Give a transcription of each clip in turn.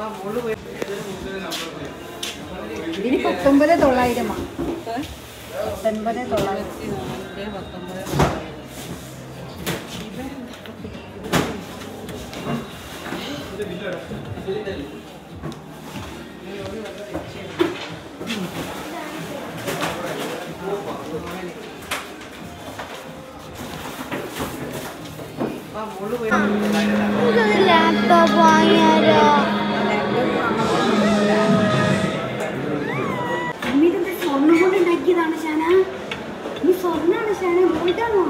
ഇതിന് പത്തൊമ്പത് തൊള്ളായിരമാണ് പത്തൊൻപത് തൊള്ളായിരത്തി ലാപ്ടോപ്പ് വാങ്ങിയാലോ ഇതൊക്കെ സ്വർണ്ണം കൊണ്ട് ഉണ്ടാക്കിയതാണ് ഷാന ഈ സ്വർണ്ണാണ് ഷാന ഗോൾഡാണോ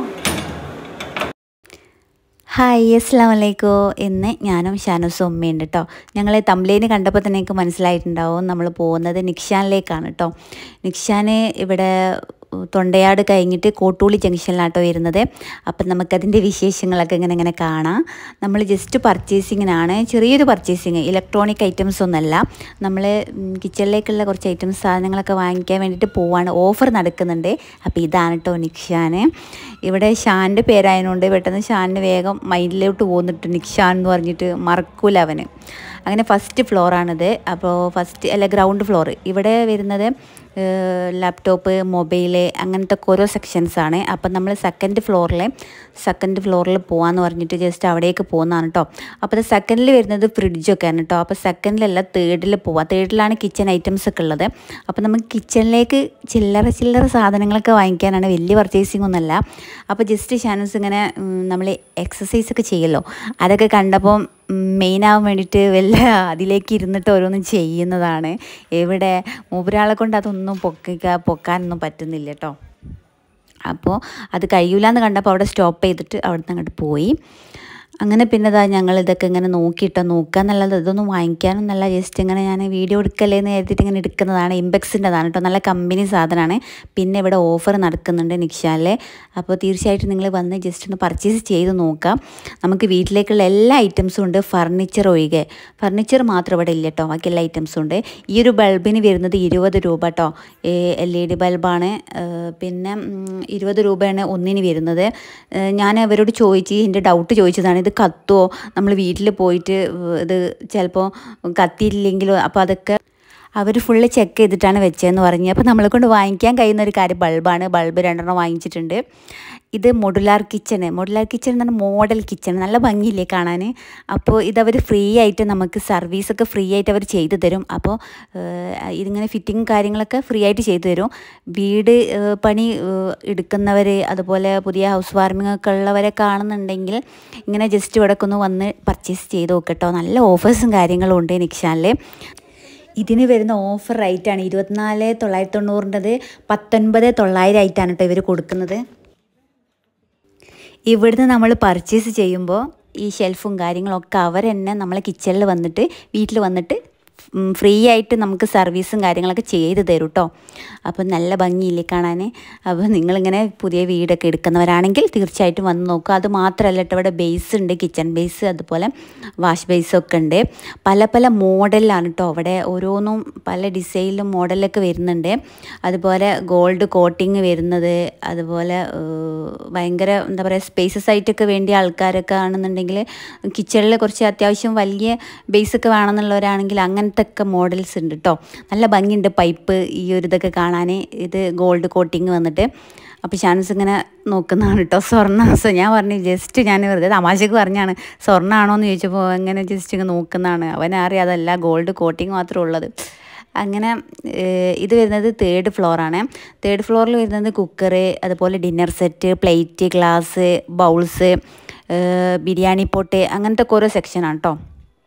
ഹായ് അസ്സാം വലൈക്കും ഇന്ന് ഞാനും ഷാനൂസും ഉമ്മയുണ്ട് കേട്ടോ ഞങ്ങൾ തമ്പ്ലേന് കണ്ടപ്പോൾ തന്നെ എനിക്ക് മനസ്സിലായിട്ടുണ്ടാവും നമ്മൾ പോകുന്നത് നിക്ഷാനിലേക്കാണ് കേട്ടോ നിക്ഷാന് ഇവിടെ തൊണ്ടയാട് കഴിഞ്ഞിട്ട് കോട്ടൂളി ജംഗ്ഷനിലാട്ടോ വരുന്നത് അപ്പം നമുക്കതിൻ്റെ വിശേഷങ്ങളൊക്കെ ഇങ്ങനെ ഇങ്ങനെ കാണാം നമ്മൾ ജസ്റ്റ് പർച്ചേസിങ്ങിനാണ് ചെറിയൊരു പർച്ചേസിങ് ഇലക്ട്രോണിക് ഐറ്റംസ് ഒന്നല്ല നമ്മൾ കിച്ചണിലേക്കുള്ള കുറച്ച് ഐറ്റംസ് സാധനങ്ങളൊക്കെ വാങ്ങിക്കാൻ വേണ്ടിയിട്ട് പോവാണ് ഓഫർ നടക്കുന്നുണ്ട് അപ്പോൾ ഇതാണ് കേട്ടോ നിക്ഷാന് ഇവിടെ ഷാൻ്റെ പേരായതുകൊണ്ട് പെട്ടെന്ന് ഷാനിന് വേഗം മൈൻഡിലോട്ട് പോന്നിട്ട് നിക്ഷാൻ എന്ന് പറഞ്ഞിട്ട് മറക്കൂല അവന് അങ്ങനെ ഫസ്റ്റ് ഫ്ലോറാണിത് അപ്പോൾ ഫസ്റ്റ് അല്ല ഗ്രൗണ്ട് ഫ്ലോർ ഇവിടെ വരുന്നത് ലാപ്ടോപ്പ് മൊബൈല് അങ്ങനത്തെ ഒക്കെ ഓരോ സെക്ഷൻസ് ആണ് അപ്പം നമ്മൾ സെക്കൻഡ് ഫ്ലോറിൽ സെക്കൻഡ് ഫ്ലോറിൽ പോകാമെന്ന് പറഞ്ഞിട്ട് ജസ്റ്റ് അവിടേക്ക് പോകുന്നതാണ് കേട്ടോ അപ്പോൾ അത് സെക്കൻഡിൽ വരുന്നത് ഫ്രിഡ്ജൊക്കെയാണ് കേട്ടോ അപ്പോൾ സെക്കൻഡിലല്ല തേർഡിൽ പോവാം തേർഡിലാണ് കിച്ചൺ ഐറ്റംസ് ഒക്കെ ഉള്ളത് അപ്പോൾ നമുക്ക് കിച്ചണിലേക്ക് ചില്ലറ ചില്ലറ സാധനങ്ങളൊക്കെ വാങ്ങിക്കാനാണ് വലിയ പർച്ചേസിംഗ് ഒന്നുമല്ല അപ്പോൾ ജസ്റ്റ് ഷാനൂസ് ഇങ്ങനെ നമ്മൾ എക്സസൈസ് ഒക്കെ ചെയ്യല്ലോ അതൊക്കെ കണ്ടപ്പം മെയിൻ ആവാൻ വേണ്ടിയിട്ട് വല്ല അതിലേക്ക് ഇരുന്നിട്ട് ഓരോന്നും ചെയ്യുന്നതാണ് എവിടെ മൂപ്പരാളെ കൊണ്ട് അതൊന്നും പൊക്കിക്ക പൊക്കാനൊന്നും പറ്റുന്നില്ല കേട്ടോ അപ്പോൾ അത് കഴിയൂലെന്ന് കണ്ടപ്പോൾ അവിടെ സ്റ്റോപ്പ് ചെയ്തിട്ട് അവിടെ നിന്ന് അങ്ങോട്ട് പോയി അങ്ങനെ പിന്നെ ഇതാ ഞങ്ങൾ ഇതൊക്കെ ഇങ്ങനെ നോക്കിയിട്ടോ നോക്കുക എന്നുള്ളത് ഇതൊന്നും വാങ്ങിക്കാനൊന്നല്ല ജസ്റ്റ് ഇങ്ങനെ ഞാൻ വീഡിയോ എടുക്കല്ലേ എന്ന് കരുതിയിട്ട് ഇങ്ങനെ എടുക്കുന്നതാണ് ഇമ്പെക്സിൻ്റെതാണ് കേട്ടോ നല്ല കമ്പനി സാധനമാണ് പിന്നെ ഇവിടെ ഓഫർ നടക്കുന്നുണ്ട് നിക്ഷാലിൽ അപ്പോൾ തീർച്ചയായിട്ടും നിങ്ങൾ വന്ന് ജസ്റ്റ് ഒന്ന് പർച്ചേസ് ചെയ്ത് നോക്കാം നമുക്ക് വീട്ടിലേക്കുള്ള എല്ലാ ഐറ്റംസും ഉണ്ട് ഫർണിച്ചർ ഒഴികെ ഫർണിച്ചർ മാത്രം ഇവിടെ ഇല്ല കേട്ടോ ബാക്കി എല്ലാ ഐറ്റംസും ഉണ്ട് ഈ ഒരു ബൾബിന് വരുന്നത് ഇരുപത് രൂപ കേട്ടോ എൽ ഇ ഡി ബൾബാണ് പിന്നെ ഉം, ഇരുപത് രൂപയാണ് ഒന്നിന് വരുന്നത് ഏഹ് ഞാൻ അവരോട് ചോദിച്ച് എൻ്റെ ഡൗട്ട് ചോദിച്ചതാണ് ഇത് കത്തുമോ നമ്മൾ വീട്ടിൽ പോയിട്ട് ഇത് ചിലപ്പോൾ കത്തിയില്ലെങ്കിലോ അപ്പോൾ അതൊക്കെ അവർ ഫുള്ള് ചെക്ക് ചെയ്തിട്ടാണ് വെച്ചതെന്ന് പറഞ്ഞു അപ്പോൾ നമ്മളെ കൊണ്ട് വാങ്ങിക്കാൻ കഴിയുന്ന ഒരു കാര്യം ബൾബാണ് ബൾബ് രണ്ടെണ്ണം വാങ്ങിച്ചിട്ടുണ്ട് ഇത് മൊഡുലാർ കിച്ചണ് മൊഡുലാർ കിച്ചൺ എന്ന് പറഞ്ഞാൽ മോഡൽ കിച്ചൺ നല്ല ഭംഗിയില്ലേ കാണാൻ അപ്പോൾ ഇതവർ ഫ്രീ ആയിട്ട് നമുക്ക് സർവീസൊക്കെ ഫ്രീ ആയിട്ട് അവർ ചെയ്തു തരും അപ്പോൾ ഏഹ്, ഇതിങ്ങനെ ഫിറ്റിംഗ് കാര്യങ്ങളൊക്കെ ഫ്രീ ആയിട്ട് ചെയ്തു തരും വീട് ഏഹ്, പണി ഏഹ്, എടുക്കുന്നവർ അതുപോലെ പുതിയ ഹൗസ് വാർമിംഗ് ഒക്കെ ഉള്ളവരെ കാണുന്നുണ്ടെങ്കിൽ ഇങ്ങനെ ജസ്റ്റ് ഇവിടെ ഒന്ന് വന്ന് പർച്ചേസ് ചെയ്ത് നോക്കട്ടോ നല്ല ഓഫേഴ്സും കാര്യങ്ങളും ഉണ്ട് നിക്ഷാനിൽ ഇതിന് വരുന്ന ഓഫർ റേറ്റാണ് ഇരുപത്തിനാല് തൊള്ളായിരത്തി തൊണ്ണൂറിൻ്റെത് പത്തൊൻപത് തൊള്ളായിരം ആയിട്ടാണ് കേട്ടോ ഇവർ കൊടുക്കുന്നത് ഇവിടുന്ന് നമ്മൾ പർച്ചേസ് ചെയ്യുമ്പോൾ ഈ ഷെൽഫും കാര്യങ്ങളൊക്കെ അവർ തന്നെ നമ്മളെ കിച്ചണിൽ വന്നിട്ട് വീട്ടിൽ വന്നിട്ട് ഫ്രീ ആയിട്ട് നമുക്ക് സർവീസും കാര്യങ്ങളൊക്കെ ചെയ്ത് തരും കേട്ടോ അപ്പം നല്ല ഭംഗിയില്ലേ കാണാൻ അപ്പോൾ നിങ്ങളിങ്ങനെ പുതിയ വീടൊക്കെ എടുക്കുന്നവരാണെങ്കിൽ തീർച്ചയായിട്ടും വന്ന് നോക്കുക അത് മാത്രമല്ല കേട്ടോ ഇവിടെ ബേസ് ഉണ്ട് കിച്ചൺ ബേസ് അതുപോലെ വാഷ് ബേസൊക്കെ ഉണ്ട് പല പല മോഡലിലാണ് കേട്ടോ അവിടെ ഓരോന്നും പല ഡിസൈനിലും മോഡലൊക്കെ വരുന്നുണ്ട് അതുപോലെ ഗോൾഡ് കോട്ടിങ് വരുന്നത് അതുപോലെ ഏഹ്, ഭയങ്കര എന്താ പറയുക സ്പേസസ് ആയിട്ടൊക്കെ വേണ്ടിയ ആൾക്കാരൊക്കെ ആണെന്നുണ്ടെങ്കിൽ കിച്ചണിൽ കുറച്ച് അത്യാവശ്യം വലിയ ബേസൊക്കെ വേണമെന്നുള്ളവരാണെങ്കിൽ അങ്ങനത്തെ ഒക്കെ മോഡൽസ് ഉണ്ട് കേട്ടോ നല്ല ഭംഗിയുണ്ട് പൈപ്പ് ഈ ഒരു ഇതൊക്കെ കാണാൻ ഇത് ഗോൾഡ് കോട്ടിങ് വന്നിട്ട് അപ്പോൾ ഷാൻസ് ഇങ്ങനെ നോക്കുന്നതാണ് കേട്ടോ സ്വർണ്ണ സോ ഞാൻ പറഞ്ഞു ജസ്റ്റ് ഞാൻ വെറുതെ തമാശക്ക് പറഞ്ഞാണ് സ്വർണ്ണമാണോ എന്ന് ചോദിച്ചപ്പോൾ അങ്ങനെ ജസ്റ്റ് ഇങ്ങനെ നോക്കുന്നതാണ് അവനറിയാം അതല്ല ഗോൾഡ് കോട്ടിങ് മാത്രമേ ഉള്ളത് അങ്ങനെ ഏഹ്, ഇത് വരുന്നത് തേർഡ് ഫ്ലോറാണ് തേർഡ് ഫ്ലോറിൽ വരുന്നത് കുക്കറ് അതുപോലെ dinner set plate glass bowls biryani pot അങ്ങനത്തെ ഒക്കെ ഓരോ സെക്ഷനാണ് കേട്ടോ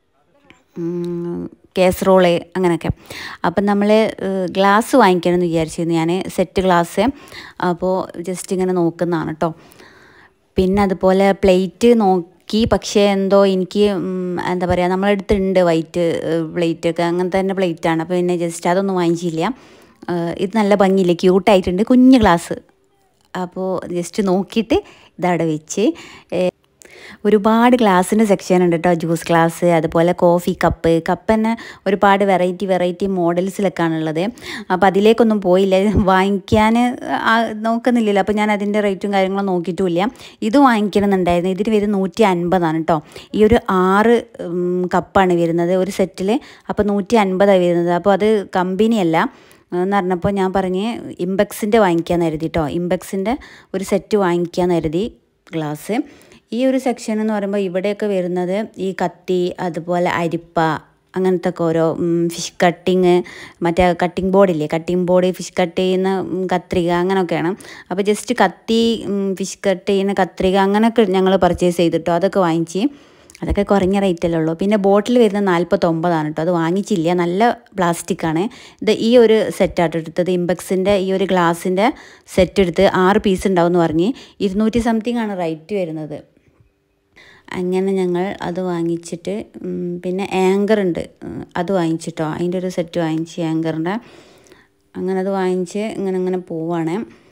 കേസറോള് അങ്ങനെയൊക്കെ അപ്പം നമ്മൾ ഗ്ലാസ് വാങ്ങിക്കണം എന്ന് വിചാരിച്ചിരുന്നു ഞാൻ സെറ്റ് ഗ്ലാസ് അപ്പോൾ ജസ്റ്റ് ഇങ്ങനെ നോക്കുന്നതാണ് കേട്ടോ പിന്നെ അതുപോലെ പ്ലേറ്റ് നോക്കി പക്ഷേ എന്തോ എനിക്ക് ഉം, എന്താ പറയുക നമ്മളെ അടുത്തുണ്ട് വൈറ്റ് പ്ലേറ്റ് ഒക്കെ അങ്ങനത്തെ തന്നെ പ്ലേറ്റാണ് അപ്പോൾ പിന്നെ ജസ്റ്റ് അതൊന്നും വാങ്ങിച്ചില്ല ഏഹ്, ഇത് നല്ല ഭംഗിയില്ലേ ക്യൂട്ടായിട്ടുണ്ട് കുഞ്ഞ് ഗ്ലാസ് അപ്പോൾ ജസ്റ്റ് നോക്കിയിട്ട് ഇതവിടെ വെച്ച് ഏഹ്, ഒരുപാട് ഗ്ലാസ്സിൻ്റെ സെക്ഷൻ ഉണ്ട് കേട്ടോ ജ്യൂസ് ഗ്ലാസ് അതുപോലെ കോഫി കപ്പ് കപ്പ് തന്നെ ഒരുപാട് വെറൈറ്റി വെറൈറ്റി മോഡൽസിലൊക്കെയാണ് ഉള്ളത് അപ്പോൾ അതിലേക്കൊന്നും പോയില്ല വാങ്ങിക്കാൻ ആ, നോക്കുന്നില്ലല്ലോ അപ്പോൾ ഞാൻ അതിൻ്റെ റേറ്റും കാര്യങ്ങളും നോക്കിയിട്ടുമില്ല ഇത് വാങ്ങിക്കണമെന്നുണ്ടായിരുന്നു ഇതിന് വരും നൂറ്റി അൻപതാണ് കേട്ടോ ഈ ഒരു ആറ് ഉം, കപ്പാണ് വരുന്നത് ഒരു സെറ്റിൽ അപ്പോൾ നൂറ്റി അൻപതാണ് വരുന്നത് അപ്പോൾ അത് കമ്പനിയല്ല എന്ന് പറഞ്ഞപ്പോൾ ഞാൻ പറഞ്ഞ് ഇമ്പെക്സിൻ്റെ വാങ്ങിക്കാമെന്ന് കരുതി കേട്ടോ ഇമ്പെക്സിൻ്റെ ഒരു സെറ്റ് വാങ്ങിക്കാമെന്ന് കരുതി ഗ്ലാസ് ഈ ഒരു സെക്ഷൻ എന്ന് പറയുമ്പോൾ ഇവിടെയൊക്കെ വരുന്നത് ഈ കത്തി അതുപോലെ അരിപ്പ അങ്ങനത്തെ ഒക്കെ ഓരോ ഫിഷ് കട്ടിങ് മറ്റേ കട്ടിംഗ് ബോർഡില്ലേ കട്ടിംഗ് ബോർഡ് ഫിഷ് കട്ട് ചെയ്യുന്ന ഉം, കത്രിക അങ്ങനെയൊക്കെയാണ് അപ്പോൾ ജസ്റ്റ് കത്തി ഫിഷ് കട്ട് ചെയ്യുന്ന കത്രിക അങ്ങനെയൊക്കെ ഞങ്ങൾ പർച്ചേസ് ചെയ്തിട്ടോ അതൊക്കെ വാങ്ങിച്ച് അതൊക്കെ കുറഞ്ഞ റേറ്റല്ലേ ഉള്ളൂ പിന്നെ ബോട്ടിൽ വരുന്നത് നാൽപ്പത്തൊമ്പതാണ് കേട്ടോ അത് വാങ്ങിച്ചില്ല നല്ല പ്ലാസ്റ്റിക്കാണ് ഇത് ഈ ഒരു സെറ്റാട്ടോ എടുത്തത് ഇമ്പെക്സിൻ്റെ ഈ ഒരു ഗ്ലാസിൻ്റെ സെറ്റ് എടുത്ത് ആറ് പീസ് ഉണ്ടാവും എന്ന് പറഞ്ഞ് ഇരുന്നൂറ്റി സംതിങ് ആണ് റേറ്റ് വരുന്നത് അങ്ങനെ ഞങ്ങൾ അത് വാങ്ങിച്ചിട്ട് ഉം, പിന്നെ ആങ്കർ ഉണ്ട് ഉം, അത് വാങ്ങിച്ചിട്ടോ അതിൻ്റെ ഒരു സെറ്റ് വാങ്ങിച്ച് ആങ്കറിൻ്റെ അങ്ങനെ അത് വാങ്ങിച്ച് ഇങ്ങനെ ഇങ്ങനെ പോവാണ്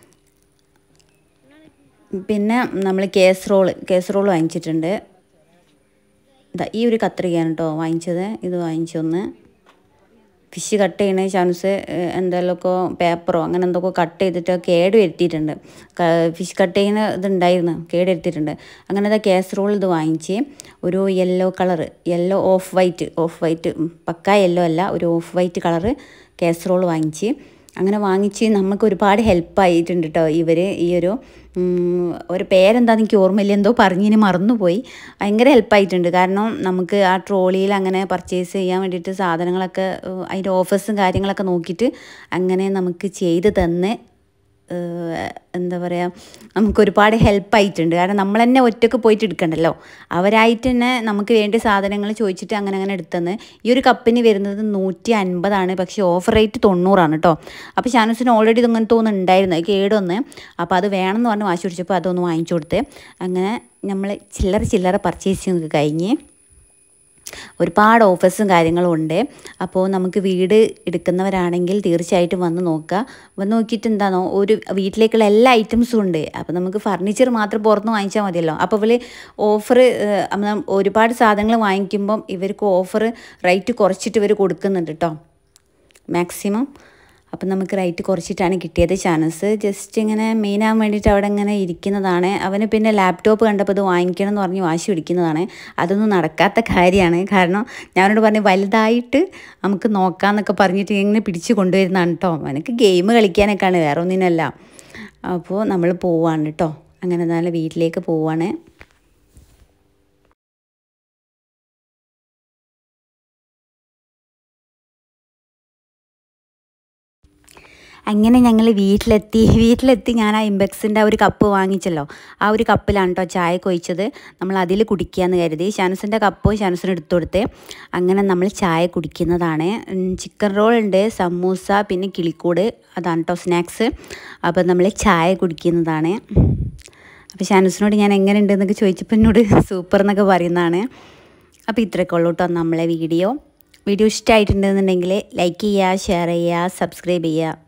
പിന്നെ നമ്മൾ കേസറോൾ കേസറോൾ വാങ്ങിച്ചിട്ടുണ്ട് ഇതാ ഈ ഒരു കത്രികയാണ് കേട്ടോ വാങ്ങിച്ചത് ഇത് വാങ്ങിച്ചൊന്ന് ഫിഷ് കട്ട് ചെയ്യണ ചാൻസ് എന്തെങ്കിലുമൊക്കെ പേപ്പറോ അങ്ങനെ എന്തൊക്കെ കട്ട് ചെയ്തിട്ട് കേട് വരുത്തിയിട്ടുണ്ട് ഫിഷ് കട്ട് ചെയ്യുന്ന ഇതുണ്ടായിരുന്നു കേട് വരുത്തിയിട്ടുണ്ട് അങ്ങനെ ഇതാ കാസറോൾ ഇത് വാങ്ങിച്ച് ഒരു yellow colour yellow off white off white പക്ക യെല്ലോ അല്ല ഒരു ഓഫ് വൈറ്റ് കളറ് കാസറോൾ വാങ്ങിച്ച് അങ്ങനെ വാങ്ങിച്ച് നമുക്ക് ഒരുപാട് ഹെൽപ്പായിട്ടുണ്ട് കേട്ടോ ഇവർ ഈ ഒരു ഉം, ഒരു പേരെന്താന്ന് എനിക്ക് ഓർമ്മയില്ല എന്തോ പറഞ്ഞിന് മറന്നുപോയി ഭയങ്കര ഹെൽപ്പായിട്ടുണ്ട് കാരണം നമുക്ക് ആ ട്രോളിയിൽ അങ്ങനെ പർച്ചേസ് ചെയ്യാൻ വേണ്ടിയിട്ട് സാധനങ്ങളൊക്കെ ഉം, അതിൻ്റെ ഓഫേഴ്സും കാര്യങ്ങളൊക്കെ നോക്കിയിട്ട് അങ്ങനെ നമുക്ക് ചെയ്ത് തന്ന് ഏഹ്, എന്താ പറയുക നമുക്ക് ഒരുപാട് ഹെൽപ്പായിട്ടുണ്ട് കാരണം നമ്മൾ തന്നെ ഒറ്റക്ക് പോയിട്ട് എടുക്കണ്ടല്ലോ അവരായിട്ട് തന്നെ നമുക്ക് വേണ്ടി സാധനങ്ങൾ ചോദിച്ചിട്ട് അങ്ങനെ അങ്ങനെ എടുത്തന്ന് ഈ ഒരു കപ്പിന് വരുന്നത് നൂറ്റി അൻപതാണ് പക്ഷേ ഓഫർ റേറ്റ് തൊണ്ണൂറാണ് കേട്ടോ അപ്പോൾ ഷാനൂസിന് ഓൾറെഡി ഇതങ്ങനെ തോന്നുന്നുണ്ടായിരുന്നു അത് കേടൊന്ന് അപ്പോൾ അത് വേണമെന്ന് പറഞ്ഞ് വാശി പിടിച്ചപ്പോൾ അതൊന്ന് വാങ്ങിച്ചു കൊടുത്ത് അങ്ങനെ നമ്മൾ ചില്ലറ ചില്ലറ പർച്ചേസിങ് ഒക്കെ കഴിഞ്ഞ് ഒരുപാട് ഓഫേഴ്സും കാര്യങ്ങളും ഉണ്ട് അപ്പോൾ നമുക്ക് വീട് എടുക്കുന്നവരാണെങ്കിൽ തീർച്ചയായിട്ടും വന്ന് നോക്കുക വന്ന് നോക്കിയിട്ട് എന്താണോ ഒരു വീട്ടിലേക്കുള്ള എല്ലാ ഐറ്റംസും ഉണ്ട് അപ്പോൾ നമുക്ക് ഫർണിച്ചർ മാത്രം പുറത്ത് വാങ്ങിച്ചാൽ മതിയല്ലോ അപ്പോൾ ഇവർ ഓഫർ ഒരുപാട് സാധനങ്ങൾ വാങ്ങിക്കുമ്പം ഇവർക്ക് ഓഫർ റേറ്റ് കുറച്ചിട്ട് ഇവർ കൊടുക്കുന്നുണ്ട് കേട്ടോ മാക്സിമം അപ്പം നമുക്ക് റേറ്റ് കുറച്ചിട്ടാണ് കിട്ടിയത് ചാനൽസ് ജസ്റ്റ് ഇങ്ങനെ മെയിൻ ആകാൻ വേണ്ടിയിട്ട് അവിടെ ഇങ്ങനെ ഇരിക്കുന്നതാണ് അവന് പിന്നെ ലാപ്ടോപ്പ് കണ്ടപ്പോൾ ഇത് വാങ്ങിക്കണം എന്ന് പറഞ്ഞ് വാശി പിടിക്കുന്നതാണ് അതൊന്നും നടക്കാത്ത കാര്യമാണ് കാരണം ഞാനോട് പറഞ്ഞ് വലുതായിട്ട് നമുക്ക് നോക്കാമെന്നൊക്കെ പറഞ്ഞിട്ട് ഇങ്ങനെ പിടിച്ച് കൊണ്ടുവരുന്നതാണ് കേട്ടോ അവനക്ക് ഗെയിം കളിക്കാനൊക്കെയാണ് വേറെ ഒന്നിനല്ല അപ്പോൾ നമ്മൾ പോവാണ് കേട്ടോ അങ്ങനെ നല്ല വീട്ടിലേക്ക് പോവാണ് അങ്ങനെ ഞങ്ങൾ വീട്ടിലെത്തി വീട്ടിലെത്തി ഞാൻ ആ ഇമ്പെക്സിൻ്റെ ആ ഒരു കപ്പ് വാങ്ങിച്ചല്ലോ ആ ഒരു കപ്പിലാണ് കേട്ടോ ചായ കൊഴിച്ചത് നമ്മൾ അതിൽ കുടിക്കുകയെന്ന് കരുതി ഷാനുസിൻ്റെ കപ്പ് ഷാനുസിന് എടുത്തു കൊടുത്ത് അങ്ങനെ നമ്മൾ ചായ കുടിക്കുന്നതാണ് ഉം, ചിക്കൻ റോൾ ഉണ്ട് സമൂസ പിന്നെ കിളിക്കൂട് അതാണ് കേട്ടോ സ്നാക്സ് അപ്പോൾ നമ്മൾ ചായ കുടിക്കുന്നതാണ് അപ്പോൾ ഷാനുസിനോട് ഞാൻ എങ്ങനെ ഉണ്ടെന്നൊക്കെ ചോദിച്ചപ്പോൾ എന്നോട് സൂപ്പർ എന്നൊക്കെ പറയുന്നതാണ് അപ്പോൾ ഇത്രയൊക്കെ ഉള്ളൂ കേട്ടോ നമ്മളെ വീഡിയോ വീഡിയോ ഇഷ്ടമായിട്ടുണ്ടെന്നുണ്ടെങ്കിൽ ലൈക്ക് ചെയ്യുക ഷെയർ ചെയ്യുക സബ്സ്ക്രൈബ് ചെയ്യുക